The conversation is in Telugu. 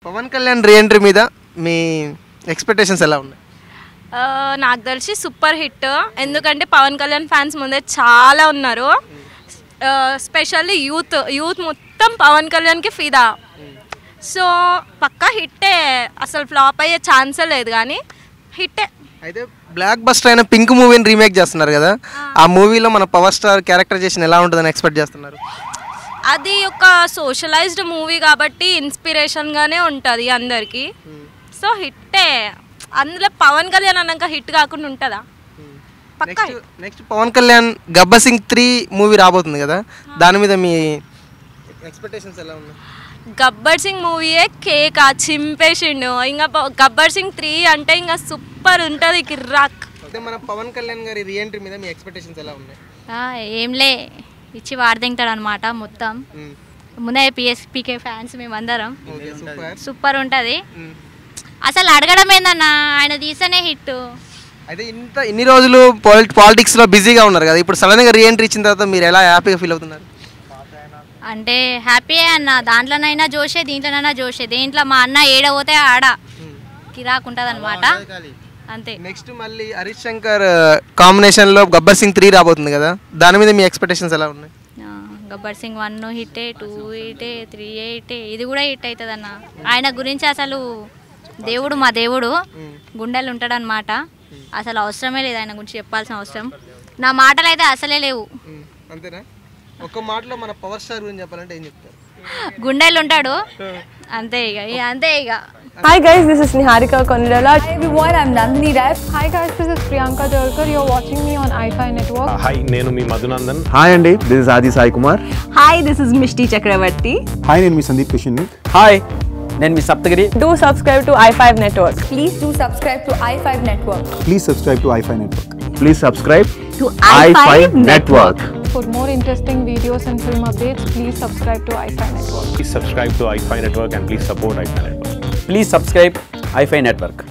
పవన్ కళ్యాణ్ రీఎంట్రీ మీద మీ ఎక్స్పెక్టేషన్స్ ఎలా ఉన్నాయి ఆ, నాకు తెలిసి సూపర్ హిట్ ఎందుకంటే పవన్ కళ్యాణ్ ఫ్యాన్స్ ముందే చాలా ఉన్నారు స్పెషల్లీ యూత్ యూత్ మొత్తం పవన్ కళ్యాణ్కి ఫిదా సో పక్కా హిట్టే అసలు ఫ్లాప్ అయ్యే ఛాన్సే లేదు కానీ హిట్టే అయితే బ్లాక్ బస్టర్ అయిన పింక్ మూవీని రీమేక్ చేస్తున్నారు కదా ఆ మూవీలో మన పవర్ స్టార్ క్యారెక్టరైజేషన్ ఎలా ఉంటుందని ఎక్స్పెక్ట్ చేస్తున్నారు అది ఒక సోషలైజ్డ్ మూవీ కాబట్టి ఇన్స్పిరేషన్గానే ఉంటుంది అందరికీ సో హిట్టే అందులో పవన్ కళ్యాణ్ అన్నాక హిట్ కాకుండా ఉంటుందా పక్కా next next Pawan Kalyan Gabbar Singh three movie రాబోతుంది కదా దాని మీద మీ ఎక్స్పెక్టేషన్స్ ఎలా ఉన్నాయి గబ్బర్ సింగ్ మూవీయే కేక్ ఆ చింపేసిండు ఇంకా ప- గబ్బర్ సింగ్ త్రీ అంటే ఇంకా సూపర్ ఉంటుంది కిర్రాక్ అయితే మన పవన్ కళ్యాణ్ గారి రీఎంట్రీ మీద మీ ఎక్స్పెక్టేషన్స్ ఎలా ఉన్నాయి ఆ, ఏంలే ఇచ్చి వాడదింటాడు అనమాట మొత్తం ముందే పిఎస్ పీకే ఫ్యాన్స్ మేమందరం ఓకే సూపర్ సూపర్ ఉంటుంది అసలు అడగడం ఏందన్నా ఆయన తీస్తేనే హిట్ అయితే ఇంత ఇన్ని రోజులు పాలి పాలిటిక్స్లో బిజీగా ఉన్నారు కదా ఇప్పుడు సడన్గా రీఎంట్రీ ఇచ్చిన తర్వాత మీరు ఎలా హ్యాపీగా ఫీల్ అవుతున్నారు అంటే హ్యాపీ అన్న దాంట్లోనైనా జోషే దీంట్లోనైనా జోషే దేంట్లో మా అన్న ఏడ పోతే ఆడ కిరాక్ ఉంటుంది అనమాట అంతే నెక్స్ట్ మళ్ళీ హరీష్ శంకర్ కాంబినేషన్లో గబ్బర్ సింగ్ త్రీ రాబోతుంది కదా దాని మీద మీ ఎక్స్పెక్టేషన్స్ ఎలా ఉన్నాయి ఆ, గబ్బర్ సింగ్ వన్ హిట్టే టూ హిట్టే త్రీ హిట్టే ఇది కూడా హిట్ అవుతుంది అన్న ఆయన గురించి అసలు దేవుడు మా దేవుడు గుండెలు ఉంటాడనమాట అసలు అవసరమే లేదు ఆయన గురించి చెప్పాల్సిన అవసరం నా మాటలు అయితే అసలే లేవు అంతేనా ఒక్క మాటలో మన పవర్ స్టార్ గురించి చెప్పాలంటే ఏం చెప్తారు గుండెలు ఉంటాడు అంతే ఇక ఇక అంతే ఇక Hi guys, this is Niharika Konirala. Hi everyone, I'm Nandini Rai. Hi guys, this is Priyanka Jalkar. You're watching me on iFi Network. Hi నేను మీ మధునందన్ హాయ్ అండి this is Aadi Sai Kumar Hi, this is Mishti Chakravarti. Hi నేను మీ సందీప్ కిషన్ హాయ్ నేను మీ Saptagiri Do subscribe to i5 Network. Please do subscribe to i5 Network. Please subscribe to iFi network please subscribe To iFi network For more interesting videos and film updates, please subscribe to iFi Network. Please subscribe to iFi network and please support iFi network please subscribe iFi network